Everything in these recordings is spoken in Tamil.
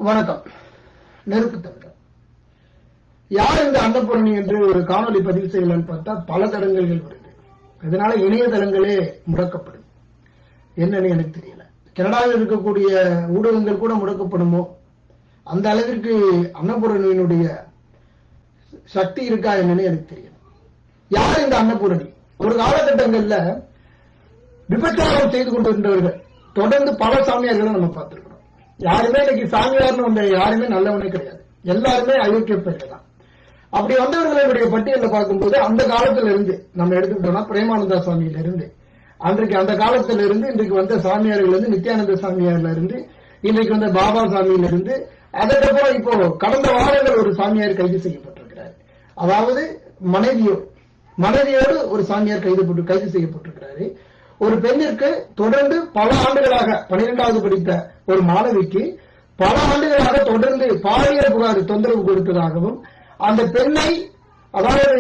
வணக்கம் நெருப்பு தமிழர் யார் இந்த அன்னபூரணி என்று ஒரு காணொளி பதிவு செய்யலான்னு பார்த்தா பல தடங்கல்கள் வருது இதனால இணையதளங்களே முடக்கப்படும் என்னன்னு எனக்கு தெரியல கனடாவில் இருக்கக்கூடிய ஊடகங்கள் கூட முடக்கப்படுமோ அந்த அளவிற்கு அன்னபூரணியினுடைய சக்தி இருக்கா என்னன்னு எனக்கு தெரியல யார் இந்த அன்னபூரணி ஒரு காலகட்டங்கள்ல விபச்சாரம் செய்து கொண்டிருந்தவர்கள் தொடர்ந்து பல சாமியார்களை நம்ம பார்த்திருக்கிறோம் யாருமே இன்னைக்கு சாமியார்னு வந்த யாருமே நல்லவனே கிடையாது எல்லாருமே அயோக்கிய பேர்கள் தான் அப்படி வந்தவர்களுடைய பட்டியலில் பார்க்கும்போது அந்த காலத்துல இருந்து நம்ம எடுத்துக்கிட்டோம்னா பிரேமானந்தா சுவாமியில இருந்து அன்றைக்கு அந்த காலத்துல இருந்து இன்றைக்கு வந்த சாமியார்கள் இருந்து நித்யானந்த சாமியார்ல இருந்து இன்றைக்கு வந்த பாபா சாமியில இருந்து அதுக்கப்புறம் இப்போ கடந்த வாரங்கள் ஒரு சாமியார் கைது செய்யப்பட்டிருக்கிறார் அதாவது மனைவியோடு மனைவியோடு ஒரு சாமியார் கைது கைது செய்யப்பட்டிருக்கிறாரு ஒரு பெண்ணிற்கு தொடர்ந்து பல ஆண்டுகளாக பனிரெண்டாவது படித்த ஒரு மாணவிக்கு பல ஆண்டுகளாக தொடர்ந்து பாலியல் புகார் தொந்தரவு கொடுத்ததாகவும் அந்த பெண்ணை அதாவது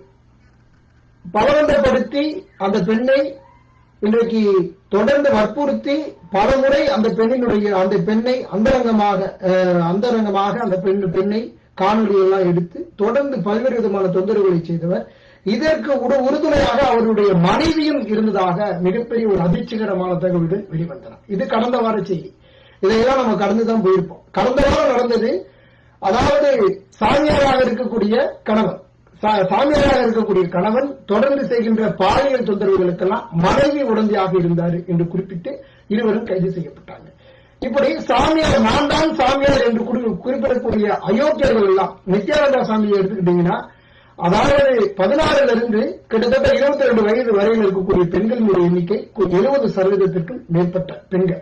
பலவந்தப்படுத்தி அந்த பெண்ணை இன்றைக்கு தொடர்ந்து வற்புறுத்தி பல முறை அந்த பெண்ணினுடைய அந்த பெண்ணை அந்தரங்கமாக அஹ், அந்தரங்கமாக அந்த பெண் பெண்ணை காணொலி எல்லாம் எடுத்து தொடர்ந்து பல்வேறு விதமான தொந்தரவுகளை செய்தவர் இதற்கு உடு- உறுதுணையாக அவருடைய மனைவியும் இருந்ததாக மிகப்பெரிய ஒரு அதிர்ச்சிகரமான தகவல்கள் வெளிவந்தன இது கடந்த வார செய்தி இதையெல்லாம் நம்ம கடந்து தான் போயிருப்போம் கடந்த வாரம் நடந்தது அதாவது சாமியாராக இருக்கக்கூடிய கணவன் சா- சாமியாராக இருக்கக்கூடிய கணவன் தொடர்ந்து செய்கின்ற பாலியல் தொந்தரவுகளுக்கெல்லாம் மனைவி உடந்தையாக இருந்தார் என்று குறிப்பிட்டு இருவரும் கைது செய்யப்பட்டாங்க இப்படி சாமியார் நான் தான் சாமியார் என்று குறி- குறிப்பிடக்கூடிய அயோக்கியர்கள் எல்லாம் நித்யானந்தா சாமியை எடுத்துக்கிட்டீங்கன்னா அதாவது பதினாறுல இருந்து கிட்டத்தட்ட இருபத்தி ரெண்டு வயது வரையில் இருக்கக்கூடிய பெண்களினுடைய எண்ணிக்கை எழுபது சதவீதத்திற்கும் மேற்பட்ட பெண்கள்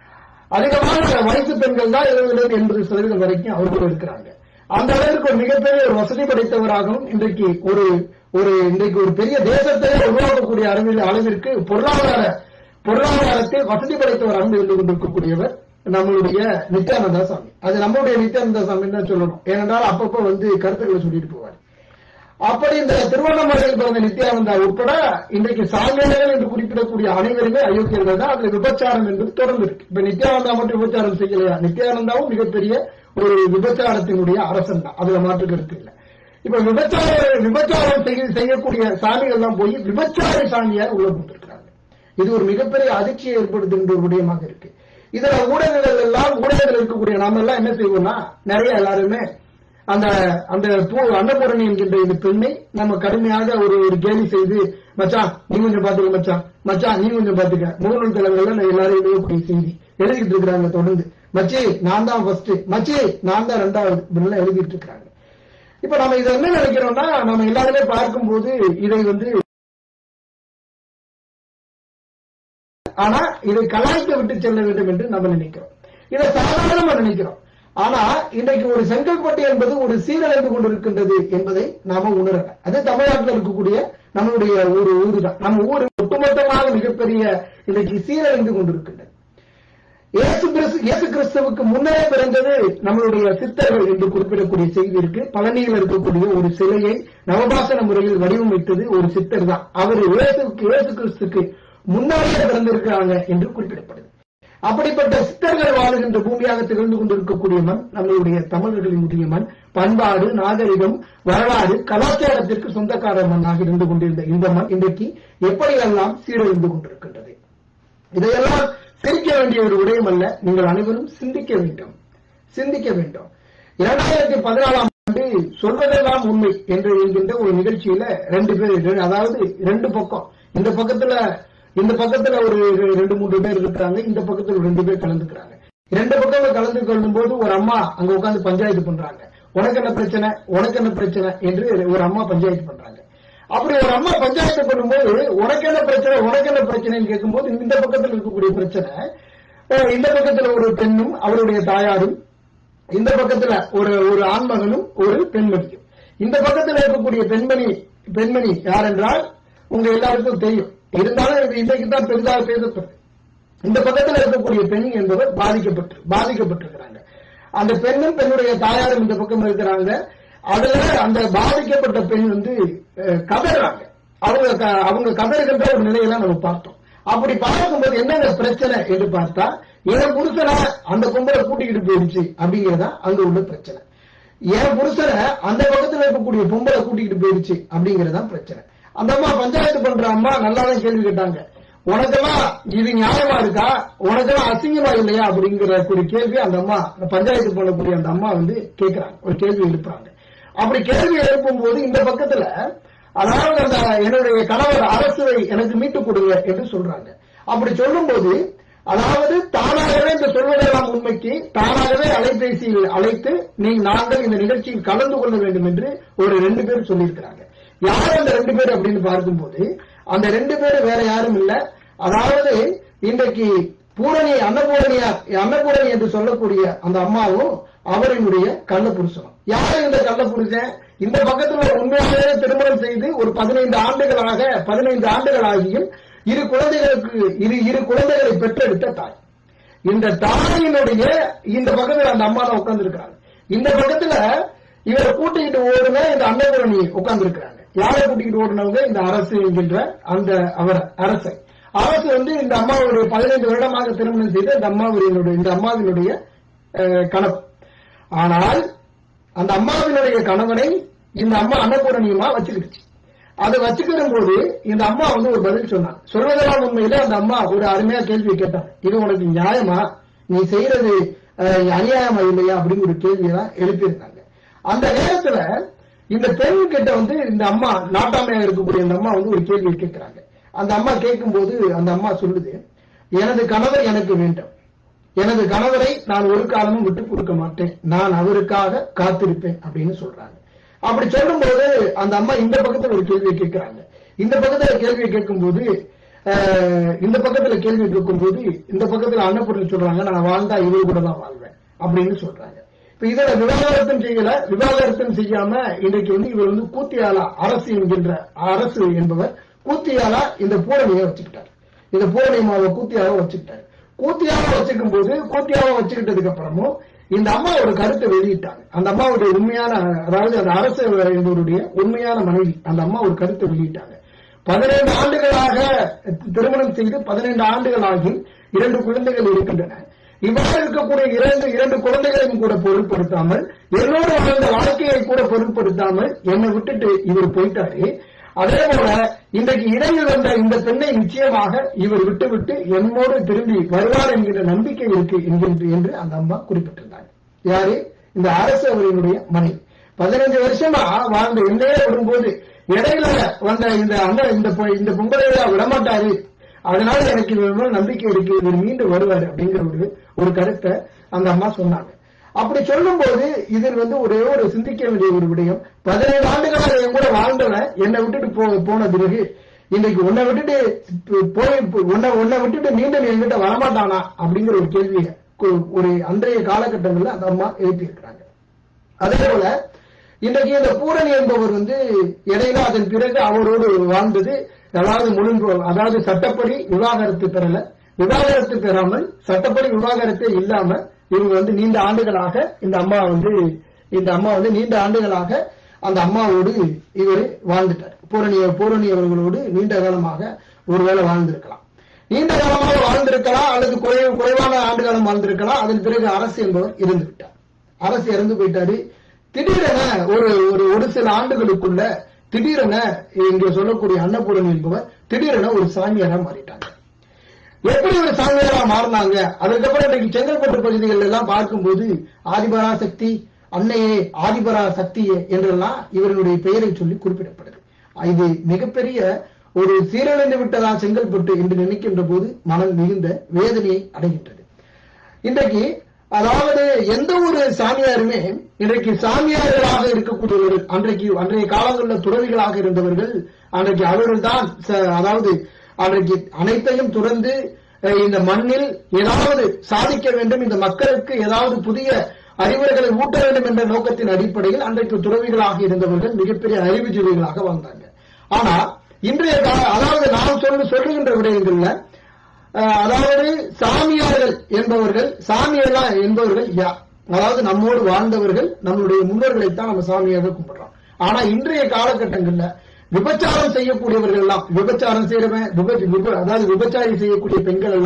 அதிகமான வயசு பெண்கள் தான் எழுபது எண்பது சதவீதம் வரைக்கும் அவர்கள் இருக்கிறாங்க அந்த அளவிற்கு ஒரு மிகப்பெரிய ஒரு வசதி படைத்தவராகவும் இன்றைக்கு ஒரு ஒரு இன்றைக்கு ஒரு பெரிய தேசத்தையே உருவாக்கக்கூடிய அளவில் அளவிற்கு பொருளாதார பொருளாதாரத்தில் வசதி படைத்தவராகவும் இருந்து கொண்டிருக்கக்கூடியவர் நம்மளுடைய நித்யானந்தா சாமி அது நம்மளுடைய நித்யானந்தா சாமி தான் சொல்லணும் ஏனென்றால் அப்பப்போ வந்து கருத்துக்களை சொல்லிட்டு போவார் அப்படி இந்த திருவண்ணாமலையில் பிறந்த நித்யானந்தா உட்பட இன்றைக்கு சாமியார்கள் என்று குறிப்பிடக்கூடிய அனைவருமே அயோக்கியர்கள் தான் அதுல விபச்சாரம் என்பது தொடர்ந்து இருக்கு இப்ப நித்யானந்தா மட்டும் விபச்சாரம் செய்யலையா நித்யானந்தாவும் மிகப்பெரிய ஒரு விபச்சாரத்தினுடைய அரசன் தான் அதுல மாற்று கருத்து இல்லை இப்ப விபச்சார விபச்சாரம் செய்ய- செய்யக்கூடிய சாமிகள் எல்லாம் போய் விபச்சார சாமியார் உள்ள போட்டிருக்கிறாங்க இது ஒரு மிகப்பெரிய அதிர்ச்சியை ஏற்படுத்துகின்ற ஒரு விடயமாக இருக்கு இதுல ஊடகங்கள் எல்லாம் ஊடகங்கள் இருக்கக்கூடிய நாம எல்லாம் என்ன செய்வோம்னா நிறைய எல்லாருமே அந்த அந்த பூ அன்னபூரணி என்கின்ற இந்த பெண்ணை நம்ம கடுமையாக ஒரு ஒரு கேலி செய்து மச்சான் நீ கொஞ்சம் பாத்துக்க மச்சான் மச்சான் நீ கொஞ்சம் பாத்துக்க முகநூல் தலைவர்கள் எல்லாரும் எழுதக்கூடிய செய்தி எழுதிட்டு இருக்கிறாங்க தொடர்ந்து மச்சி நான் தான் ஃபர்ஸ்ட் மச்சி நான் தான் ரெண்டாவது இப்படிலாம் எழுதிட்டு இருக்காங்க இப்ப நம்ம இதை என்ன நினைக்கிறோம்னா நம்ம எல்லாருமே பார்க்கும்போது இதை வந்து ஆனா இதை கலாய்க்க விட்டு செல்ல வேண்டும் என்று நம்ம நினைக்கிறோம் இதை சாதாரணமா நினைக்கிறோம் ஆனா இன்றைக்கு ஒரு செங்கல்பட்டு என்பது ஒரு சீரழிந்து கொண்டிருக்கின்றது என்பதை நாம உணரல அது தமிழ்நாட்டில் இருக்கக்கூடிய நம்மளுடைய ஒரு ஊரு தான் நம்ம ஊர் ஒட்டுமொத்தமாக மிகப்பெரிய இன்றைக்கு சீரழிந்து கொண்டிருக்கின்றது இயேசு கிறிஸ்து இயேசு கிறிஸ்துவுக்கு முன்னே பிறந்தது நம்மளுடைய சித்தர்கள் என்று குறிப்பிடக்கூடிய செய்தி இருக்கு பழனியில் இருக்கக்கூடிய ஒரு சிலையை நவபாசன முறையில் வடிவமைத்தது ஒரு சித்தர் தான் அவர் இயேசுக்கு இயேசு கிறிஸ்துக்கு முன்னாடியே பிறந்திருக்கிறாங்க என்று குறிப்பிடப்படுது அப்படிப்பட்ட சித்தர்கள் வாழுகின்ற பூமியாக திகழ்ந்து கொண்டிருக்கக்கூடிய மண் நம்மளுடைய தமிழர்களினுடைய மண் பண்பாடு நாகரிகம் வரலாறு கலாச்சாரத்திற்கு சொந்தக்கார மண்ணாக இருந்து கொண்டிருந்த இந்த மண் இன்றைக்கு எப்படியெல்லாம் சீரழிந்து கொண்டிருக்கின்றது இதையெல்லாம் சிரிக்க வேண்டிய ஒரு விடயம் அல்ல நீங்கள் அனைவரும் சிந்திக்க வேண்டும் சிந்திக்க வேண்டும் இரண்டாயிரத்தி பதினாலாம் ஆண்டு சொல்வதெல்லாம் உண்மை என்று என்கின்ற ஒரு நிகழ்ச்சியில ரெண்டு பேர் அதாவது ரெண்டு பக்கம் இந்த பக்கத்துல இந்த பக்கத்துல ஒரு ரெண்டு மூன்று பேர் இருக்கிறாங்க இந்த பக்கத்துல ஒரு ரெண்டு பேர் கலந்துக்கிறாங்க ரெண்டு பக்கங்கள் கலந்து கொள்ளும் போது ஒரு அம்மா அங்க உட்கார்ந்து பஞ்சாயத்து பண்றாங்க உனக்கு என்ன பிரச்சனை உனக்கு என்ன பிரச்சனை என்று ஒரு அம்மா பஞ்சாயத்து பண்றாங்க அப்படி ஒரு அம்மா பஞ்சாயத்து பண்ணும்போது உனக்கு என்ன பிரச்சனை உனக்கு என்ன பிரச்சனைன்னு கேட்கும்போது இந்த பக்கத்தில் இருக்கக்கூடிய பிரச்சனை அஹ் இந்த பக்கத்துல ஒரு பெண்ணும் அவருடைய தாயாரும் இந்த பக்கத்துல ஒரு ஒரு ஆண்மகனும் ஒரு பெண்மணியும் இந்த பக்கத்துல இருக்கக்கூடிய பெண்மணி பெண்மணி யார் என்றால் உங்க எல்லாருக்கும் தெரியும் இருந்தாலும் இது இன்னைக்கு தான் பெரிதாக பேசப்படுது இந்த பக்கத்துல இருக்கக்கூடிய பெண் என்பவர் பாதிக்கப்பட்டு பாதிக்கப்பட்டிருக்கிறாங்க அந்த பெண்ணும் பெண்ணுடைய தாயாரும் இந்த பக்கம் இருக்கிறாங்க அதுல அந்த பாதிக்கப்பட்ட பெண் வந்து அஹ், கதறாங்க அவங்க க- அவங்க கதறுகின்ற ஒரு நிலையெல்லாம் நம்ம பார்த்தோம் அப்படி பார்க்கும்போது என்னென்ன பிரச்சனை என்று பார்த்தா என் புருஷனை அந்த கும்பலை கூட்டிக்கிட்டு போயிடுச்சு அப்படிங்கறதா அங்க உள்ள பிரச்சனை என் புருஷனை அந்த பக்கத்துல இருக்கக்கூடிய பொம்பளை கூட்டிக்கிட்டு போயிடுச்சு அப்படிங்கறதா பிரச்சனை அந்த அம்மா பஞ்சாயத்து பண்ற அம்மா நல்லாதான் கேள்வி கேட்டாங்க உனக்கெல்லாம் இது நியாயமா இருக்கா உனக்கெல்லாம் அசிங்கமா இல்லையா அப்படிங்கிற ஒரு கேள்வி அந்த அம்மா அந்த பஞ்சாயத்து பண்ணக்கூடிய அந்த அம்மா வந்து கேட்கறாங்க ஒரு கேள்வி எழுப்புறாங்க அப்படி கேள்வி எழுப்பும் போது இந்த பக்கத்துல அதாவது அந்த என்னுடைய கணவர் அரசுவை எனக்கு மீட்டு கொடுங்க என்று சொல்றாங்க அப்படி சொல்லும்போது அதாவது தானாகவே இந்த சொல்வதெல்லாம் உண்மைக்கு தானாகவே அலைபேசியில் அழைத்து நீ நாங்கள் இந்த நிகழ்ச்சியில் கலந்து கொள்ள வேண்டும் என்று ஒரு ரெண்டு பேர் சொல்லியிருக்கிறாங்க யார் அந்த ரெண்டு பேர் அப்படின்னு பார்க்கும்போது அந்த ரெண்டு பேர் வேற யாரும் இல்ல அதாவது இன்றைக்கு பூரணி அன்னபூரணியார் அன்னபூரணி என்று சொல்லக்கூடிய அந்த அம்மாவும் அவரினுடைய கள்ள புருஷனும் யாரு இந்த கள்ள புருஷன் இந்த பக்கத்துல உண்மையாகவே திருமணம் செய்து ஒரு பதினைந்து ஆண்டுகளாக பதினைந்து ஆண்டுகளாகியும் இரு குழந்தைகளுக்கு இரு இரு குழந்தைகளை பெற்றெடுத்த தாய் இந்த தாயினுடைய இந்த பக்கத்துல அந்த அம்மா தான் உட்கார்ந்து இருக்கிறாங்க இந்த பக்கத்துல இவரை கூட்டிக்கிட்டு ஓடுன இந்த அன்னபூரணி உட்கார்ந்து இருக்கிறாங்க யாரை கூட்டிக்கிட்டு ஓடுனவங்க இந்த அரசு என்கின்ற அந்த அவர் அரசை அரசு வந்து இந்த அம்மாவுடைய பதினைந்து வருடமாக திருமணம் செய்த இந்த அம்மாவினுடைய இந்த அம்மாவினுடைய அஹ், கணவன் ஆனால் அந்த அம்மாவினுடைய கணவனை இந்த அம்மா அன்னபூரணியமா வச்சுக்கிடுச்சு அதை வச்சுக்கிற போது இந்த அம்மா வந்து ஒரு பதில் சொன்னாங்க சொல்வதெல்லாம் உண்மையில அந்த அம்மா ஒரு அருமையா கேள்வி கேட்டாங்க இது உனக்கு நியாயமா நீ செய்யறது அஹ், அநியாயமா இல்லையா அப்படின்னு ஒரு கேள்வியெல்லாம் எழுப்பியிருந்தாங்க அந்த நேரத்துல இந்த பெண் கிட்ட வந்து இந்த அம்மா நாட்டாமையா இருக்கக்கூடிய இந்த அம்மா வந்து ஒரு கேள்வி கேட்கிறாங்க அந்த அம்மா கேட்கும்போது அந்த அம்மா சொல்லுது எனது கணவர் எனக்கு வேண்டும் எனது கணவரை நான் ஒரு காலமும் விட்டு கொடுக்க மாட்டேன் நான் அவருக்காக காத்திருப்பேன் அப்படின்னு சொல்றாங்க அப்படி சொல்லும்போது அந்த அம்மா இந்த பக்கத்துல ஒரு கேள்வியை கேட்கிறாங்க இந்த பக்கத்துல கேள்வியை கேட்கும்போது அஹ், இந்த பக்கத்துல கேள்வி கேட்கும்போது இந்த பக்கத்துல அன்னபூர்ணி சொல்றாங்க நான் வாழ்ந்தா இவர் கூட தான் வாழ்வேன் அப்படின்னு சொல்றாங்க இப்ப இதுல விவாகரத்தும் செய்யல விவாகரத்தும் செய்யாம இன்றைக்கு வந்து இவர் வந்து கூத்தியாளா அரசு என்கின்ற அரசு என்பவர் கூத்தியாளா இந்த பூரணியை வச்சுக்கிட்டார் இந்த பூரணியமாவை கூத்தியாவை வச்சுக்கிட்டாரு கூத்தியாவை வச்சுக்கும் போது கூத்தியாவை வச்சுக்கிட்டதுக்கு அப்புறமும் இந்த அம்மா ஒரு கருத்தை வெளியிட்டாங்க அந்த அம்மாவுடைய உண்மையான அதாவது அந்த அரசு என்பவருடைய உண்மையான மனைவி அந்த அம்மா ஒரு கருத்தை வெளியிட்டாங்க பதினைந்து ஆண்டுகளாக திருமணம் செய்து பதினைந்து ஆண்டுகளாகி இரண்டு குழந்தைகள் இருக்கின்றன இவ்வாறு இருக்கக்கூடிய இரண்டு இரண்டு குழந்தைகளையும் கூட பொருட்படுத்தாமல் என்னோடு வாழ்ந்த வாழ்க்கையை கூட பொருட்படுத்தாமல் என்னை விட்டுட்டு இவர் போயிட்டாரு அதே போல இன்றைக்கு இடையில் வந்த இந்த பெண்ணை நிச்சயமாக இவர் விட்டுவிட்டு என்னோடு திரும்பி வருவார் என்கிற நம்பிக்கை இருக்கு என்கின்ற என்று அந்த அம்மா குறிப்பிட்டிருந்தாங்க யாரு இந்த அரசு அவர்களுடைய மனைவி பதினஞ்சு வருஷமா வாழ்ந்த என்னையே வரும்போது இடையில வந்த இந்த அந்த இந்த பொ- இந்த பொங்கலையா விடமாட்டாரு அதனால எனக்கு இவர் மேல நம்பிக்கை இருக்கு இவர் மீண்டும் வருவார் அப்படிங்கிற ஒரு ஒரு கருத்தை அந்த அம்மா சொன்னாங்க அப்படி சொல்லும்போது இதில் வந்து ஒரே ஒரு சிந்திக்க வேண்டிய ஒரு விடயம் பதினைந்து ஆண்டுகளாக என் கூட வாழ்ந்தவன் என்னை விட்டுட்டு போ போன பிறகு இன்னைக்கு உன்னை விட்டுட்டு போய் உன்னை உன்னை விட்டுட்டு மீண்டும் என்கிட்ட வரமாட்டானா அப்படிங்கிற ஒரு கேள்வியை கு- ஒரு அன்றைய காலகட்டங்கள்ல அந்த அம்மா எழுப்பி இருக்கிறாங்க அதே போல இன்றைக்கு இந்த பூரணி என்பவர் வந்து இடையில அதன் பிறகு அவரோடு வாழ்ந்தது அதாவது முழு அதாவது சட்டப்படி விவாகரத்து பெறல விவாகரத்து பெறாமல் சட்டப்படி விவாகரத்தே இல்லாம இவங்க வந்து நீண்ட ஆண்டுகளாக இந்த அம்மா வந்து இந்த அம்மா வந்து நீண்ட ஆண்டுகளாக அந்த அம்மாவோடு இவர் வாழ்ந்துட்டார் பூரணிய பூரணி அவர்களோடு நீண்ட காலமாக ஒருவேளை வாழ்ந்திருக்கலாம் நீண்ட காலமாக வாழ்ந்திருக்கலாம் அல்லது குறை குறைவான ஆண்டு காலம் வாழ்ந்திருக்கலாம் அதன் பிறகு அரசு என்பவர் இறந்து விட்டார் அரசு இறந்து போயிட்டாரு திடீரென ஒரு ஒரு ஒரு சில ஆண்டுகளுக்குள்ள திடீரென இங்க சொல்லக்கூடிய அன்னபூரணி என்பவர் திடீரென ஒரு சாமியாரா மாறிட்டாங்க எப்படி ஒரு சாமியாரா மாறினாங்க அதுக்கப்புறம் இன்னைக்கு செங்கல்பட்டு பகுதிகள் எல்லாம் பார்க்கும்போது ஆதிபரா சக்தி அன்னையே ஆதிபரா சக்தியே என்றெல்லாம் இவர்களுடைய பெயரை சொல்லி குறிப்பிடப்படுது இது மிகப்பெரிய ஒரு சீரழிந்து விட்டதா செங்கல்பட்டு என்று நினைக்கின்ற போது மனம் மிகுந்த வேதனையை அடைகின்றது இன்றைக்கு அதாவது எந்த ஒரு சாமியாருமே இன்றைக்கு சாமியார்களாக இருக்கக்கூடியவர்கள் அன்றைக்கு அன்றைய காலங்களில் துறவிகளாக இருந்தவர்கள் அன்றைக்கு அவர்கள்தான் ச- அதாவது அன்றைக்கு அனைத்தையும் துறந்து அஹ், இந்த மண்ணில் ஏதாவது சாதிக்க வேண்டும் இந்த மக்களுக்கு ஏதாவது புதிய அறிவுரைகளை ஊட்ட வேண்டும் என்ற நோக்கத்தின் அடிப்படையில் அன்றைக்கு துறவிகளாக இருந்தவர்கள் மிகப்பெரிய அறிவுஜீவிகளாக வாழ்ந்தாங்க ஆனா இன்றைய கால அதாவது நாம் சொல்லு சொல்லுகின்ற விடயங்கள்ல அஹ், அதாவது சாமியார்கள் என்பவர்கள் சாமியெல்லாம் என்பவர்கள் யார் அதாவது நம்மோடு வாழ்ந்தவர்கள் நம்மளுடைய முன்னோர்களைத்தான் நம்ம சாமியாக கும்பிடுறோம் ஆனா இன்றைய காலகட்டங்கள்ல விபச்சாரம் செய்யக்கூடியவர்கள் எல்லாம் விபச்சாரம் செய்யறவன் விப- விப- அதாவது விபச்சாரி செய்யக்கூடிய பெண்கள் எல்லாம்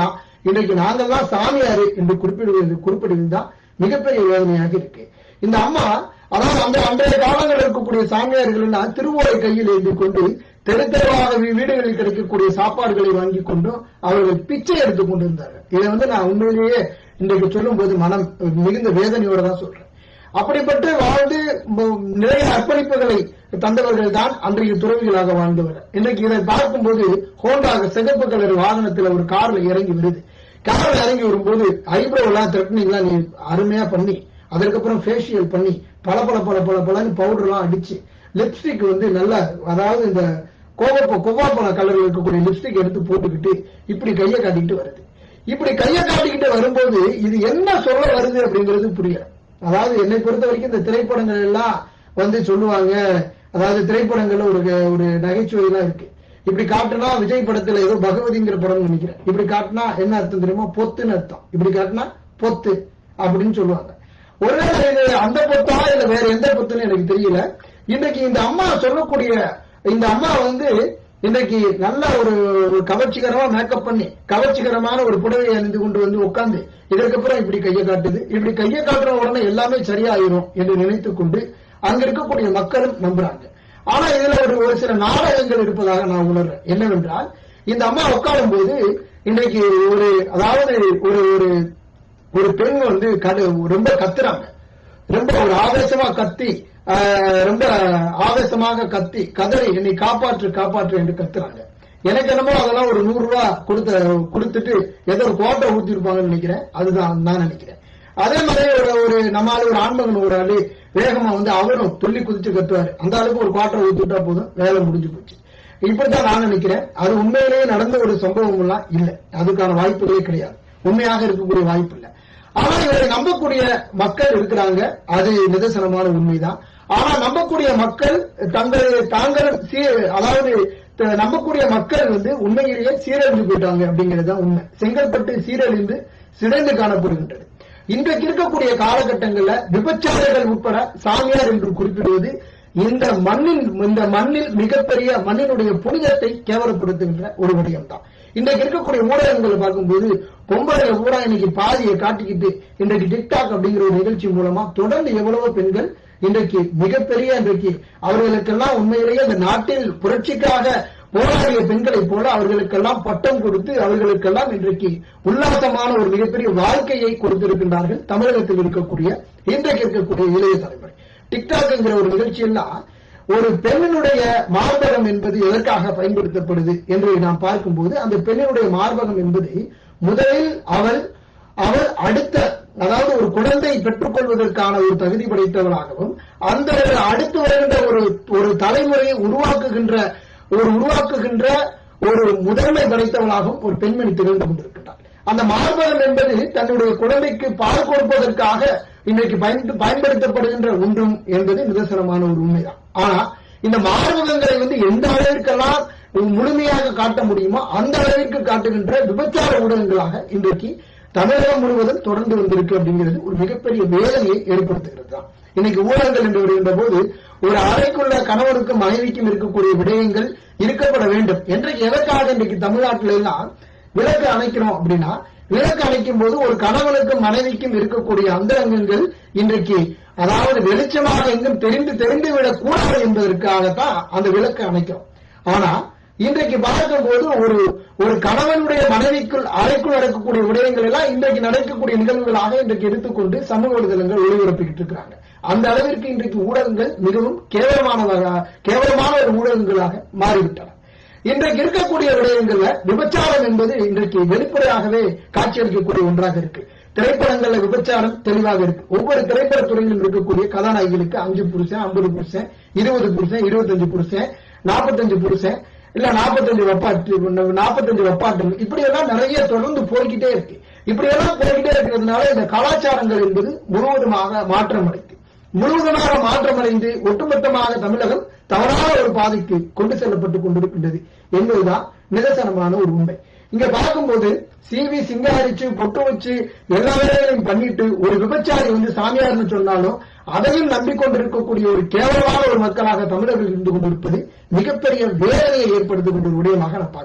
இன்றைக்கு நாங்கள்லாம் சாமியாரு என்று குறிப்பிடுவது குறிப்பிடுவதுதான் மிகப்பெரிய வேதனையாக இருக்கு இந்த அம்மா அதாவது அந்த அன்றைய காலங்களில் இருக்கக்கூடிய சாமியார்கள்னா திருவோலை கையில் ஏந்தி கொண்டு தெரு தெருவாக வீ- வீடுகளில் கிடைக்கக்கூடிய சாப்பாடுகளை வாங்கி கொண்டும் அவர்கள் பிச்சை எடுத்துக் கொண்டிருந்தார்கள் இதை வந்து நான் உண்மையிலேயே இன்றைக்கு சொல்லும்போது மனம் மிகுந்த வேதனையோட தான் சொல்றேன் அப்படிப்பட்டு வாழ்ந்து ம- நிறைய அர்ப்பணிப்புகளை தந்தவர்கள் தான் அன்றைய துறவிகளாக வாழ்ந்தவர் இன்றைக்கு இதை பார்க்கும்போது ஹோண்டாக சிகப்பு கலர் வாகனத்தில் ஒரு கார்ல இறங்கி வருது கார்ல இறங்கி வரும்போது ஐப்ரோ எல்லாம் த்ரெட்னிங் நீ அருமையா பண்ணி அதற்கப்புறம் ஃபேஷியல் பண்ணி பல பல பல பல பலன்னு பவுடர் எல்லாம் அடிச்சு லிப்ஸ்டிக் வந்து நல்லா அதாவது இந்த கோவப்ப கொவ்வாப்பழ கலர்ல இருக்கக்கூடிய லிப்ஸ்டிக் எடுத்து போட்டுக்கிட்டு இப்படி கையை காட்டிக்கிட்டு வருது இப்படி கையை காட்டிக்கிட்டு வரும்போது இது என்ன சொல்ல வருது அப்படிங்கிறது புரியல அதாவது என்னை பொறுத்த வரைக்கும் இந்த திரைப்படங்கள் எல்லாம் வந்து சொல்லுவாங்க அதாவது திரைப்படங்கள்ல ஒரு ஒரு நகைச்சுவை எல்லாம் இருக்கு இப்படி காட்டுனா விஜய் படத்துல ஏதோ பகவதிங்கிற படம் நினைக்கிறேன் இப்படி காட்டுனா என்ன அர்த்தம் தெரியுமா பொத்துன்னு அர்த்தம் இப்படி காட்டுனா பொத்து அப்படின்னு சொல்லுவாங்க ஒருவேளை இது அந்த பொத்தா இல்ல வேற எந்த பொத்துன்னு எனக்கு தெரியல இன்னைக்கு இந்த அம்மா சொல்லக்கூடிய இந்த அம்மா வந்து இன்னைக்கு நல்ல ஒரு ஒரு கவர்ச்சிகரமா மேக்கப் பண்ணி கவர்ச்சிகரமான ஒரு புடவையை அணிந்து கொண்டு வந்து உட்கார்ந்து இதற்கப்புறம் இப்படி கையை காட்டுது இப்படி கையை காட்டுற உடனே எல்லாமே சரியாயிரும் என்று நினைத்துக் கொண்டு அங்க இருக்கக்கூடிய மக்களும் நம்புறாங்க ஆனா இதுல ஒரு ஒரு சில நாடகங்கள் இருப்பதாக நான் உணர்றேன் என்னவென்றால் இந்த அம்மா உட்காரும் போது இன்றைக்கு ஒரு அதாவது ஒரு ஒரு ஒரு பெண் வந்து கடு- ரொம்ப கத்துறாங்க ரொம்ப ஒரு ஆவேசமா கத்தி ஆஹ், ரொம்ப ஆவேசமாக கத்தி கதறி என்னை காப்பாற்று காப்பாற்று என்று கத்துறாங்க எனக்கு என்னமோ அதெல்லாம் ஒரு நூறு ரூபாய் கொடுத்த கொடுத்துட்டு ஏதோ ஒரு கோட்டை ஊத்திருப்பாங்கன்னு நினைக்கிறேன் அதுதான் நான் நினைக்கிறேன் அதே மாதிரி ஒரு ஒரு நம்மால ஒரு ஆண்மகன் ஒரு ஆளு வேகமா வந்து அவரும் துள்ளி குதிச்சு கத்துவாரு அந்த அளவுக்கு ஒரு குவாட்டரை ஊத்திட்டா போதும் வேலை முடிஞ்சு போச்சு இப்படித்தான் நான் நினைக்கிறேன் அது உண்மையிலேயே நடந்த ஒரு சம்பவம் எல்லாம் இல்ல அதுக்கான வாய்ப்புகளே கிடையாது உண்மையாக இருக்கக்கூடிய வாய்ப்பு இல்ல ஆனா இவரை நம்பக்கூடிய மக்கள் இருக்கிறாங்க அது நிதர்சனமான உண்மைதான் ஆனா நம்பக்கூடிய மக்கள் தங்கள் தாங்கள் சீ- அதாவது த- நம்பக்கூடிய மக்கள் வந்து உண்மையிலேயே சீரழிஞ்சு போயிட்டாங்க அப்படிங்கிறது தான் உண்மை செங்கல்பட்டு சீரழிந்து சிதைந்து காணப்படுகின்றது இன்றைக்கு இருக்கக்கூடிய காலகட்டங்கள்ல விபச்சாரங்கள் உட்பட சாமியார் என்று குறிப்பிடுவது இந்த மண்ணின் இந்த மண்ணில் மிகப்பெரிய மண்ணினுடைய புனிதத்தை கேவலப்படுத்துகின்ற ஒரு விடயம் தான் இன்றைக்கு இருக்கக்கூடிய ஊடகங்களை பார்க்கும்போது பொம்பளை பூரா இன்னைக்கு பாதியை காட்டிக்கிட்டு இன்றைக்கு டிக்டாக் அப்படிங்கிற ஒரு நிகழ்ச்சி மூலமா தொடர்ந்து எவ்வளவோ பெண்கள் இன்றைக்கு மிகப்பெரிய இன்றைக்கு அவர்களுக்கெல்லாம் உண்மையிலேயே இந்த நாட்டில் புரட்சிக்காக போராடிய பெண்களைப் போல அவர்களுக்கெல்லாம் பட்டம் கொடுத்து அவர்களுக்கெல்லாம் இன்றைக்கு உல்லாசமான ஒரு மிகப்பெரிய வாழ்க்கையை கொடுத்திருக்கின்றார்கள் தமிழகத்தில் இருக்கக்கூடிய இன்றைக்கு இருக்கக்கூடிய இளைய தலைமுறை டிக்டாக் என்கிற ஒரு நிகழ்ச்சியெல்லாம் ஒரு பெண்ணினுடைய மார்பகம் என்பது எதற்காக பயன்படுத்தப்படுது என்று நாம் பார்க்கும்போது அந்த பெண்ணினுடைய மார்பகம் என்பது முதலில் அவள் அவள் அடுத்த அதாவது ஒரு குழந்தை பெற்றுக்கொள்வதற்கான ஒரு தகுதி படைத்தவளாகவும் அந்த அடுத்து வருகின்ற ஒரு ஒரு தலைமுறையை உருவாக்குகின்ற ஒரு உருவாக்குகின்ற ஒரு முதன்மை படைத்தவளாகவும் ஒரு பெண்மணி திகழ்ந்து கொண்டிருக்கின்றார் அந்த மார்பகம் என்பது தன்னுடைய குழந்தைக்கு பால் கொடுப்பதற்காக இன்றைக்கு பயன்படுத்த- பயன்படுத்தப்படுகின்ற ஒன்றும் என்பது நிதர்சனமான ஒரு உண்மைதான் ஆனா இந்த மார்பகங்களை வந்து எந்த அளவிற்கெல்லாம் முழுமையாக காட்ட முடியுமோ அந்த அளவிற்கு காட்டுகின்ற விபச்சார ஊடகங்களாக இன்றைக்கு தமிழகம் முழுவதும் தொடர்ந்து வந்திருக்கு அப்படிங்கிறது ஒரு மிகப்பெரிய வேதனையை ஏற்படுத்துகிறது தான் இன்னைக்கு ஊடகங்கள் என்று வருகின்ற போது ஒரு அறைக்குள்ள கணவனுக்கும் மனைவிக்கும் இருக்கக்கூடிய விடயங்கள் இருக்கப்பட வேண்டும் என்றைக்கு எதற்காக இன்றைக்கு தமிழ்நாட்டில எல்லாம் விளக்கு அணைக்கிறோம் அப்படின்னா விளக்கு அணைக்கும் போது ஒரு கணவனுக்கும் மனைவிக்கும் இருக்கக்கூடிய அந்தரங்கங்கள் இன்றைக்கு அதாவது வெளிச்சமாக எங்கும் தெரிந்து தெரிந்து விடக் கூடாது என்பதற்காகத்தான் அந்த விளக்கு அணைக்கிறோம் ஆனா இன்றைக்கு பார்க்கும்போது ஒரு ஒரு கணவனுடைய மனைவிக்குள் அறைக்குள் நடக்கக்கூடிய விடயங்கள் எல்லாம் இன்றைக்கு நடக்கக்கூடிய நிகழ்வுகளாக இன்றைக்கு எடுத்துக்கொண்டு சமூக வலைதளங்கள் ஒளிபரப்பிக்கிட்டு இருக்கிறாங்க அந்த அளவிற்கு இன்றைக்கு ஊடகங்கள் மிகவும் கேவலமானதாக கேவலமான ஒரு ஊடகங்களாக மாறிவிட்டன இன்றைக்கு இருக்கக்கூடிய விடயங்கள்ல விபச்சாரம் என்பது இன்றைக்கு வெளிப்படையாகவே காட்சியளிக்கக்கூடிய ஒன்றாக இருக்கு திரைப்படங்கள்ல விபச்சாரம் தெளிவாக இருக்கு ஒவ்வொரு திரைப்பட துறையிலும் இருக்கக்கூடிய கதாநாயகிகளுக்கு அஞ்சு புருஷன் ஐம்பது புருஷன் இருபது புருஷன் இருபத்தஞ்சு புருஷன் நாற்பத்தஞ்சு புருஷன் இல்ல நாற்பத்தஞ்சு வெப்பாட்டு நாற்பத்தஞ்சு வெப்பாட்டு இப்படி எல்லாம் நிறைய தொடர்ந்து போய்கிட்டே இருக்கு இப்படி எல்லாம் போய்கிட்டே இருக்கிறதுனால இந்த கலாச்சாரங்கள் என்பது முழுவதுமாக மாற்றம் அடைந்து முழுவதுமாக மாற்றமடைந்து ஒட்டுமொத்தமாக தமிழகம் தவறான ஒரு பாதைக்கு கொண்டு செல்லப்பட்டுக் கொண்டிருக்கின்றது என்பதுதான் நிதர்சனமான ஒரு உண்மை இங்க பார்க்கும்போது சிவி சிங்காரிச்சு பொட்டு வச்சு எல்லா வேலைகளையும் பண்ணிட்டு ஒரு விபச்சாரி வந்து சாமியார்னு சொன்னாலும் அதையும் நம்பிக்கொண்டிருக்கக்கூடிய ஒரு கேவலமான ஒரு மக்களாக தமிழர்கள் இருந்து கொண்டிருப்பது மிகப்பெரிய வேதனையை ஏற்படுத்துகின்ற ஒரு விடயமாக நான் பார்க்கிறேன்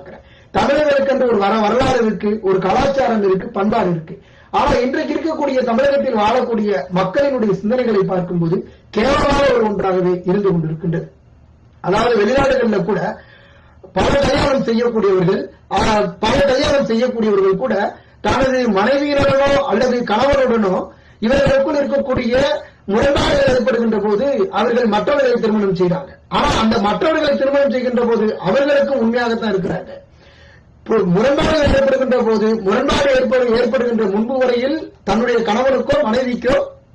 தமிழர்களுக்கு என்று ஒரு வர வரலாறு இருக்கு ஒரு கலாச்சாரம் இருக்கு பண்பாடு இருக்கு ஆனா இன்றைக்கு இருக்கக்கூடிய தமிழகத்தில் வாழக்கூடிய மக்களினுடைய சிந்தனைகளை பார்க்கும்போது கேவலமான ஒரு ஒன்றாகவே இருந்து கொண்டிருக்கின்றது அதாவது வெளிநாடுகளில் கூட பல கல்யாணம் செய்யக்கூடியவர்கள் ஆஹ், பல கல்யாணம் செய்யக்கூடியவர்கள் கூட தனது மனைவியினரோ அல்லது கணவனுடனோ இவர்களுக்குள் இருக்கக்கூடிய முரண்பாடுகள் ஏற்படுகின்ற போது அவர்கள் மற்றவர்களை திருமணம் செய்றாங்க ஆனா அந்த மற்றவர்களை திருமணம் செய்கின்ற போது அவர்களுக்கும் உண்மையாகத்தான் இருக்கிறாங்க இப்போ முரண்பாடுகள் ஏற்படுகின்ற போது முரண்பாடு ஏற்படு ஏற்படுகின்ற முன்பு வரையில் தன்னுடைய கணவனுக்கோ மனைவிக்கோ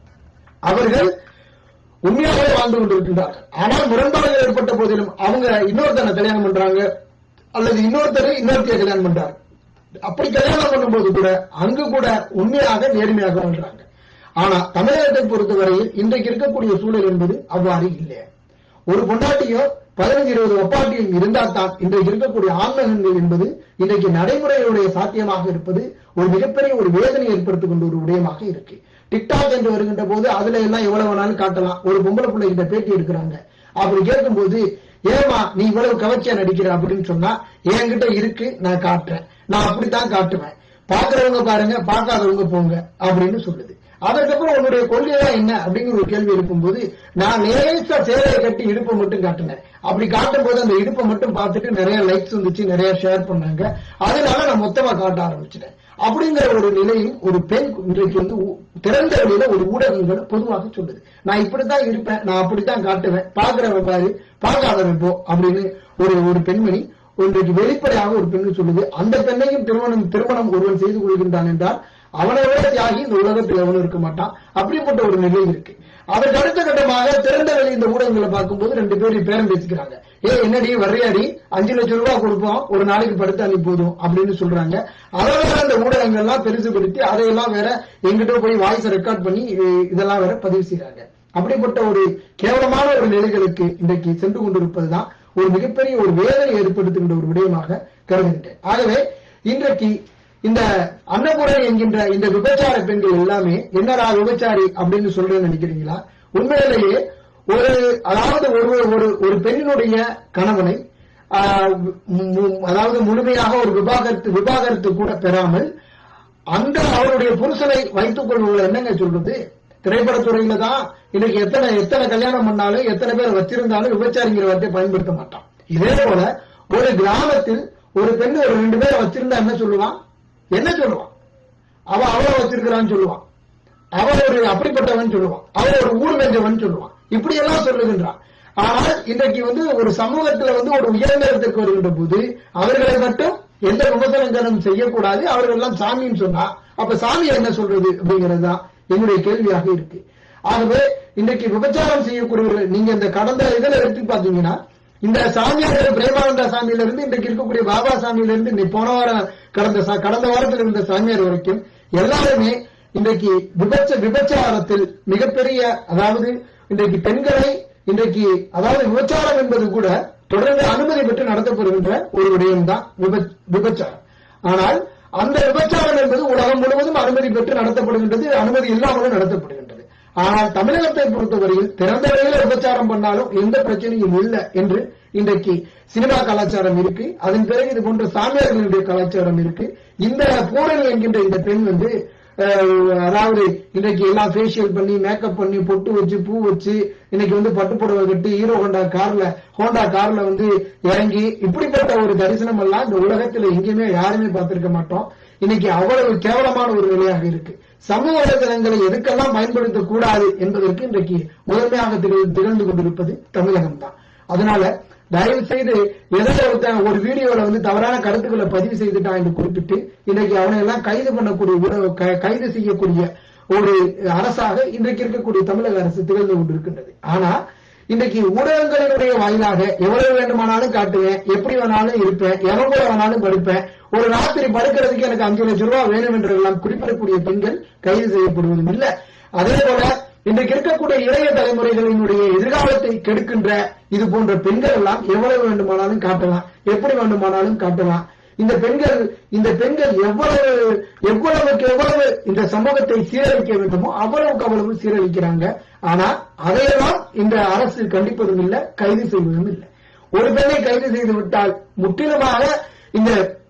அவர்கள் உண்மையாகவே வாழ்ந்து கொண்டிருக்கின்றார்கள் ஆனால் முரண்பாடுகள் ஏற்பட்ட போதிலும் அவங்க இன்னொருத்தனை கல்யாணம் பண்றாங்க அல்லது இன்னொருத்தரை இன்னொருத்தைய கல்யாணம் பண்றாங்க அப்படி கல்யாணம் பண்ணும்போது கூட அங்கு கூட உண்மையாக நேர்மையாக வாழ்றாங்க ஆனா தமிழகத்தை பொறுத்தவரையில் இன்றைக்கு இருக்கக்கூடிய சூழல் என்பது அவ்வாறு இல்லை ஒரு பொண்டாட்டியோ பதினஞ்சு இருபது ஒப்பாட்டியும் இருந்தால் தான் இன்றைக்கு இருக்கக்கூடிய ஆன்மகங்கள் என்பது இன்றைக்கு நடைமுறையுடைய சாத்தியமாக இருப்பது ஒரு மிகப்பெரிய ஒரு வேதனை ஏற்படுத்திக் கொண்ட ஒரு விடயமாக இருக்கு டிக்டாக் என்று வருகின்ற போது அதுல எல்லாம் எவ்வளவு வேணாலும் காட்டலாம் ஒரு பொம்பளை பிள்ளை கிட்ட பேட்டி எடுக்கிறாங்க அப்படி கேட்கும்போது ஏமா நீ இவ்வளவு கவர்ச்சியா நடிக்கிற அப்படின்னு சொன்னா என்கிட்ட இருக்கு நான் காட்டுறேன் நான் அப்படித்தான் காட்டுவேன் பாக்குறவங்க பாருங்க பார்க்காதவங்க போங்க அப்படின்னு சொல்லுது அதற்கப்புறம் உன்னுடைய கொள்கையா என்ன அப்படிங்கிற ஒரு கேள்வி எழுப்பும்போது நான் லேசா சேலையை கட்டி இடுப்பை மட்டும் காட்டினேன் அப்படி காட்டும் போது அந்த இடுப்பை மட்டும் பார்த்துட்டு நிறைய லைக்ஸ் வந்துச்சு நிறைய ஷேர் பண்ணாங்க அதனால நான் மொத்தமா காட்ட ஆரம்பிச்சிட்டேன் அப்படிங்கிற ஒரு நிலையும் ஒரு பெண் இன்றைக்கு வந்து ஊ- திறந்த வெளியில ஒரு ஊடகங்கள் பொதுவாக சொல்லுது நான் இப்படித்தான் இருப்பேன் நான் அப்படித்தான் காட்டுவேன் பாக்குறவன் பாரு பார்க்காதவன் போ அப்படின்னு ஒரு ஒரு பெண்மணி இன்றைக்கு வெளிப்படையாக ஒரு பெண்ணு சொல்லுது அந்த பெண்ணையும் திருமணம் திருமணம் ஒருவன் செய்து கொள்கின்றான் என்றால் அவனை விட தியாகி இந்த உலகத்தில் எவனும் இருக்க மாட்டான் அப்படிப்பட்ட ஒரு நிலை இருக்கு அதற்கு அடுத்த கட்டமாக திறந்த வெளி இந்த ஊடகங்களை பார்க்கும்போது ரெண்டு பேரும் பேரம் பேசிக்கிறாங்க ஏ என்னடி வர்றியாடி அஞ்சு லட்சம் ரூபாய் கொடுப்போம் ஒரு நாளைக்கு படுத்து அனுப்பி போதும் அப்படின்னு சொல்றாங்க அதெல்லாம் அந்த ஊடகங்கள்லாம் பெருசுபடுத்தி அதையெல்லாம் வேற எங்கிட்ட போய் வாய்ஸ் ரெக்கார்ட் பண்ணி இ- இதெல்லாம் வேற பதிவு செய்றாங்க அப்படிப்பட்ட ஒரு கேவலமான ஒரு நிலைகளுக்கு இன்றைக்கு சென்று கொண்டிருப்பதுதான் ஒரு மிகப்பெரிய ஒரு வேதனை ஏற்படுத்துகின்ற ஒரு விடயமாக கருதுகின்றேன் ஆகவே இன்றைக்கு இந்த அன்னபூரணி என்கின்ற இந்த விபச்சார பெண்கள் எல்லாமே என்னடா விபச்சாரி அப்படின்னு சொல்றேன்னு நினைக்கிறீங்களா உண்மையிலேயே ஒரு அதாவது ஒரு ஒரு ஒரு பெண்ணினுடைய கணவனை ஆஹ், மு- மு- அதாவது முழுமையாக ஒரு விவாகரத்து விவாகரத்து கூட பெறாமல் அந்த அவருடைய புருஷனை வைத்துக் கொள்வதில் என்னங்க சொல்றது திரைப்படத்துறையில தான் இன்னைக்கு எத்தனை எத்தனை கல்யாணம் பண்ணாலும் எத்தனை பேர் வச்சிருந்தாலும் விபச்சாரிங்கிற வார்த்தையை பயன்படுத்த மாட்டான் இதே போல ஒரு கிராமத்தில் ஒரு பெண் ஒரு ரெண்டு பேரை வச்சிருந்தா என்ன சொல்லுவான் என்ன சொல்லுவான் அவ அவளை வச்சிருக்கிறான்னு சொல்லுவான் அவன் ஒரு அப்படிப்பட்டவன் சொல்லுவான் அவன் ஒரு ஊர் வெஞ்சவன் சொல்லுவான் இப்படி எல்லாம் சொல்லுகின்றான் ஆனால் இன்றைக்கு வந்து ஒரு சமூகத்துல வந்து ஒரு உயர்ந்த இடத்துக்கு வருகின்ற போது அவர்களை மட்டும் எந்த விமர்சனங்களும் செய்யக்கூடாது அவர்கள் எல்லாம் சாமின்னு சொன்னா அப்ப சாமி என்ன சொல்றது அப்படிங்கிறது தான் என்னுடைய கேள்வியாக இருக்கு ஆகவே இன்றைக்கு விபச்சாரம் செய்யக்கூடியவர்கள் நீங்க இந்த கடந்த இதுல எடுத்து பாத்தீங்கன்னா இந்த சாமியார் பிரேமானந்தா சாமியில இருந்து இன்றைக்கு இருக்கக்கூடிய பாபா சாமியில இருந்து இன்னைக்கு போன வாரம் கடந்த சா- கடந்த வாரத்தில் இருந்த சாமியார் வரைக்கும் எல்லாருமே இன்றைக்கு விபச்ச விபச்சாரத்தில் மிகப்பெரிய அதாவது இன்றைக்கு பெண்களை இன்றைக்கு அதாவது விபச்சாரம் என்பது கூட தொடர்ந்து அனுமதி பெற்று நடத்தப்படுகின்ற ஒரு விடயம் தான் விபச்சாரம் ஆனால் அந்த விபச்சாரம் என்பது உலகம் முழுவதும் அனுமதி பெற்று நடத்தப்படுகின்றது அனுமதி இல்லாமலும் நடத்தப்படுகின்றது ஆனால் தமிழகத்தை பொறுத்தவரையில் திறந்த வழியில் விபச்சாரம் பண்ணாலும் எந்த பிரச்சனையும் இல்லை என்று இன்றைக்கு சினிமா கலாச்சாரம் இருக்கு அதன் பிறகு இது போன்ற சாமியார்களுடைய கலாச்சாரம் இருக்கு இந்த பூரணி என்கின்ற இந்த பெண் வந்து அஹ், அதாவது இன்னைக்கு எல்லாம் ஃபேஷியல் பண்ணி மேக்கப் பண்ணி பொட்டு வச்சு பூ வச்சு இன்னைக்கு வந்து பட்டு புடவை கட்டி ஹீரோ ஹோண்டா கார்ல ஹோண்டா கார்ல வந்து இறங்கி இப்படிப்பட்ட ஒரு தரிசனம் எல்லாம் இந்த உலகத்துல எங்கேயுமே யாருமே பார்த்திருக்க மாட்டோம் இன்னைக்கு அவ்வளவு கேவலமான ஒரு நிலையாக இருக்கு சமூக வலைதளங்களை எதுக்கெல்லாம் பயன்படுத்தக் கூடாது என்பதற்கு இன்றைக்கு முதன்மையாக திகழ்- திகழ்ந்து கொண்டிருப்பது தமிழகம் தான் அதனால தயவு செய்து ஏதோ ஒருத்தன் ஒரு வீடியோல வந்து தவறான கருத்துக்களை பதிவு செய்துட்டான் என்று குறிப்பிட்டு இன்னைக்கு அவனை எல்லாம் கைது பண்ணக்கூடிய உற- க- கைது செய்யக்கூடிய ஒரு அரசாக இன்றைக்கு இருக்கக்கூடிய தமிழக அரசு திகழ்ந்து கொண்டிருக்கின்றது ஆனா இன்றைக்கு ஊடகங்களினுடைய வாயிலாக எவ்வளவு வேண்டுமானாலும் காட்டுவேன் எப்படி வேணாலும் இருப்பேன் எவன் கூட வேணாலும் படுப்பேன் ஒரு ராத்திரி படுக்கிறதுக்கு எனக்கு அஞ்சு லட்சம் ரூபாய் வேணும் என்றெல்லாம் குறிப்பிடக்கூடிய பெண்கள் கைது செய்யப்படுவதும் இல்ல அதே போல இன்றைக்கு இருக்கக்கூடிய இளைய தலைமுறைகளினுடைய எதிர்காலத்தை கெடுக்கின்ற இது போன்ற பெண்கள் எல்லாம் எவ்வளவு வேண்டுமானாலும் காட்டலாம் எப்படி வேண்டுமானாலும் காட்டலாம் இந்த பெண்கள் இந்த பெண்கள் எவ்வளவு எவ்வளவுக்கு எவ்வளவு இந்த சமூகத்தை சீரழிக்க வேண்டுமோ அவ்வளவுக்கு அவ்வளவு சீரழிக்கிறாங்க ஆனா அதையெல்லாம் இந்த அரசு கண்டிப்பதும் இல்லை கைது செய்வதும் இல்லை ஒரு பெண்ணை கைது செய்து விட்டால் முற்றிலுமாக இந்த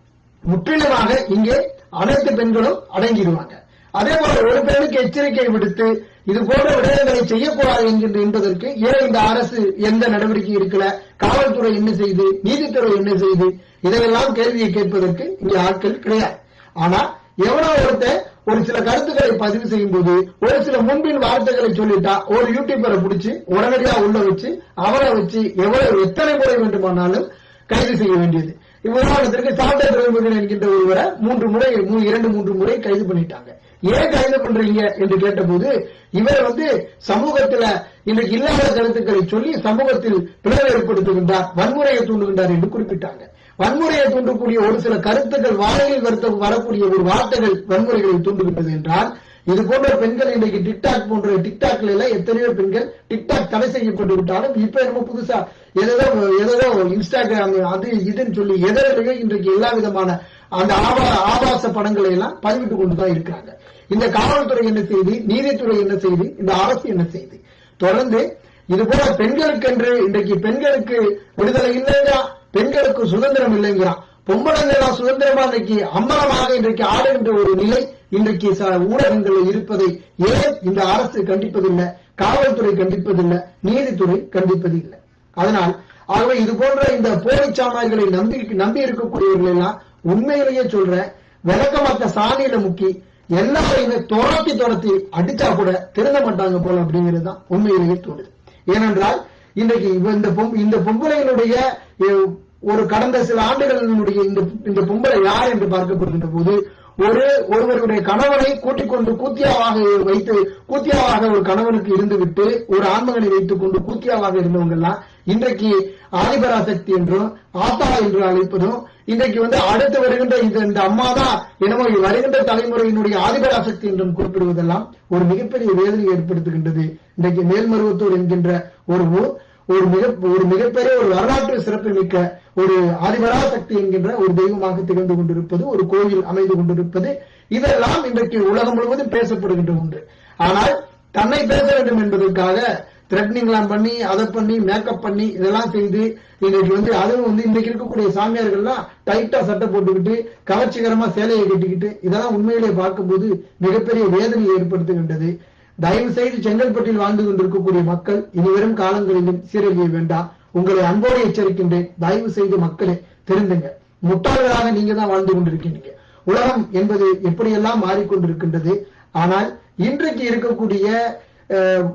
முற்றிலுமாக இங்கே அனைத்து பெண்களும் அடங்கிடுவாங்க அதே போல ஒரு பெண்ணுக்கு எச்சரிக்கை விடுத்து இது போன்ற விடயங்களை செய்யக்கூடாது என்கின்ற என்பதற்கு ஏன் இந்த அரசு எந்த நடவடிக்கை இருக்கல காவல்துறை என்ன செய்து நீதித்துறை என்ன செய்து இதையெல்லாம் கேள்வியை கேட்பதற்கு இங்கே ஆட்கள் கிடையாது ஆனா எவனோ ஒருத்தன் ஒரு சில கருத்துக்களை பதிவு செய்யும் போது ஒரு சில முன்பின் வார்த்தைகளை சொல்லிட்டா ஒரு யூடியூபரை பிடிச்சு உடனடியா உள்ள வச்சு அவரை வச்சு எவ்வளவு எத்தனை முறை வேண்டுமானாலும் கைது செய்ய வேண்டியது உதாரணத்திற்கு சாட்டை துறைமுகன் என்கின்ற ஒருவரை மூன்று முறை மூ- இரண்டு மூன்று முறை கைது பண்ணிட்டாங்க ஏன் கைது பண்றீங்க என்று கேட்டபோது இவர் வந்து சமூகத்துல இன்றைக்கு இல்லாத கருத்துக்களை சொல்லி சமூகத்தில் பிளவு ஏற்படுத்துகின்றார் வன்முறையை தூண்டுகின்றார் என்று குறிப்பிட்டாங்க வன்முறையை தூண்டக்கூடிய ஒரு சில கருத்துக்கள் வாழையில் வருத்த வரக்கூடிய ஒரு வார்த்தைகள் வன்முறைகளை தூண்டுகின்றது என்றால் இது போன்ற பெண்கள் இன்றைக்கு டிக்டாக் போன்ற டிக்டாக்ல எல்லாம் எத்தனையோ பெண்கள் டிக்டாக் தடை செய்யப்பட்டு விட்டாலும் இப்ப என்னமோ புதுசா ஏதோ ஏதோ இன்ஸ்டாகிராம் அது இதுன்னு சொல்லி எதிரிலேயே இன்றைக்கு எல்லா விதமான அந்த ஆபா- ஆபாச படங்களை எல்லாம் பதிவிட்டு கொண்டுதான் இருக்கிறாங்க இந்த காவல்துறை என்ன செய்து நீதித்துறை என்ன செய்து இந்த அரசு என்ன செய்து தொடர்ந்து இது போல பெண்களுக்கென்று இன்றைக்கு பெண்களுக்கு விடுதலை இல்லைங்கிறான் பெண்களுக்கு சுதந்திரம் இல்லைங்கிறான் பொம்பளைங்களாம் சுதந்திரமா இன்றைக்கு அம்பலமாக இன்றைக்கு ஆடுகின்ற ஒரு நிலை இன்றைக்கு ச- ஊடகங்களில் இருப்பதை ஏன் இந்த அரசு கண்டிப்பதில்லை காவல்துறை கண்டிப்பதில்லை நீதித்துறை கண்டிப்பதில்லை அதனால் ஆகவே இது போன்ற இந்த போலி சாமான்களை நம்பி நம்பி இருக்கக்கூடியவர்கள் எல்லாம் உண்மையிலேயே சொல்றேன் விளக்கமாத்த சாணியில முக்கி எல்லாரையுமே துரத்தி துரத்தி அடிச்சா கூட திருந்த மாட்டாங்க போல அப்படிங்கிறது தான் உண்மையிலேயே தோணுது ஏனென்றால் இன்றைக்கு இவ- இந்த பொம்- இந்த பொம்பளைகளுடைய எ- ஒரு கடந்த சில ஆண்டுகளினுடைய இந்த இந்த பொம்பளை யார் என்று பார்க்கப்படுகின்ற போது ஒரு ஒருவருடைய கணவனை கூட்டிக் கொண்டு கூத்தியாவாக வைத்து கூத்தியாவாக ஒரு கணவனுக்கு இருந்துவிட்டு ஒரு ஆண்மகனை வைத்துக் கொண்டு கூத்தியாவாக இருந்தவங்க எல்லாம் இன்றைக்கு ஆதிபராசக்தி என்றும் ஆத்தா என்று அழைப்பதும் இன்றைக்கு வந்து அடுத்து வருகின்ற இந்த இந்த அம்மா தான் என்னமோ வருகின்ற தலைமுறையினுடைய ஆதிபராசக்தி என்றும் குறிப்பிடுவதெல்லாம் ஒரு மிகப்பெரிய வேதனை ஏற்படுத்துகின்றது இன்றைக்கு மேல்மருவத்தூர் என்கின்ற ஒரு ஊர் ஒரு மிக ஒரு மிகப்பெரிய ஒரு வரலாற்று சிறப்புமிக்க ஒரு ஆதிபராசக்தி என்கின்ற ஒரு தெய்வமாக திகழ்ந்து கொண்டிருப்பது ஒரு கோயில் அமைந்து கொண்டிருப்பது இதெல்லாம் இன்றைக்கு உலகம் முழுவதும் பேசப்படுகின்ற ஒன்று ஆனால் தன்னை பேச வேண்டும் என்பதற்காக த்ரெட்னிங்லாம் பண்ணி அதை பண்ணி மேக்கப் பண்ணி இதெல்லாம் செய்து இன்னைக்கு வந்து அதுவும் வந்து இன்னைக்கு இருக்கக்கூடிய சாமியார்கள்லாம் டைட்டா சட்டை போட்டுக்கிட்டு கவர்ச்சிகரமா சேலையை கட்டிக்கிட்டு இதெல்லாம் உண்மையிலே பார்க்கும்போது மிகப்பெரிய வேதனை ஏற்படுத்துகின்றது தயவு செய்து செங்கல்பட்டில் வாழ்ந்து கொண்டிருக்கக்கூடிய மக்கள் இனிவரும் காலங்களிலும் சீரழிய வேண்டாம் உங்களை அன்போடு எச்சரிக்கின்றேன் தயவு செய்து மக்களே திருந்துங்க முட்டாள்களாக நீங்க தான் வாழ்ந்து கொண்டிருக்கீங்க உலகம் என்பது எப்படியெல்லாம் மாறிக்கொண்டிருக்கின்றது ஆனால் இன்றைக்கு இருக்கக்கூடிய அஹ்,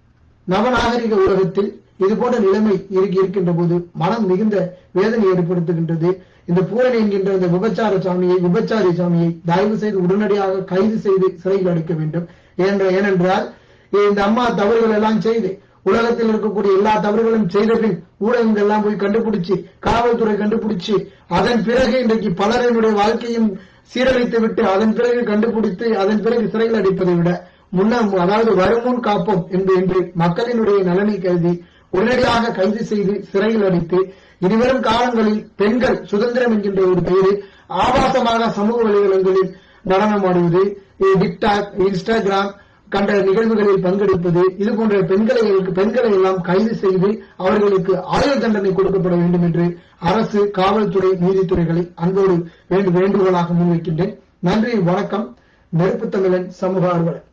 நவநாகரிக உலகத்தில் இது போன்ற நிலைமை இருக்கு இருக்கின்ற போது மனம் மிகுந்த வேதனை ஏற்படுத்துகின்றது இந்த பூரணி என்கின்ற இந்த விபச்சார சாமியை விபச்சாரி சாமியை தயவு செய்து உடனடியாக கைது செய்து சிறையில் அடைக்க வேண்டும் ஏன்ற ஏனென்றால் இந்த அம்மா தவறுகள் எல்லாம் செய்து உலகத்தில் இருக்கக்கூடிய எல்லா தவறுகளும் செய்த பின் ஊடகங்கள் எல்லாம் போய் கண்டுபிடிச்சு காவல்துறை கண்டுபிடிச்சு அதன் பிறகு இன்றைக்கு பலரினுடைய வாழ்க்கையும் சீரழித்து விட்டு அதன் பிறகு கண்டுபிடித்து அதன் பிறகு சிறையில் அடைப்பதை விட முன்ன அதாவது வருமுன் காப்போம் என்று என்று மக்களினுடைய நலனை கருதி உடனடியாக கைது செய்து சிறையில் அடைத்து இனிவரும் காலங்களில் பெண்கள் சுதந்திரம் என்கின்ற ஒரு பெயரில் ஆபாசமாக சமூக வலைதளங்களில் நடனமாடுவது டிக்டாக் இன்ஸ்டாகிராம் கண்ட நிகழ்வுகளில் பங்கெடுப்பது இது போன்ற பெண்களை பெண்களை எல்லாம் கைது செய்து அவர்களுக்கு ஆயுள் தண்டனை கொடுக்கப்பட வேண்டும் என்று அரசு காவல்துறை நீதித்துறைகளை அன்போடு வேண்டு வேண்டுகோளாக முன்வைக்கின்றேன் நன்றி வணக்கம் நெருப்பு தமிழன் சமூக ஆர்வலர்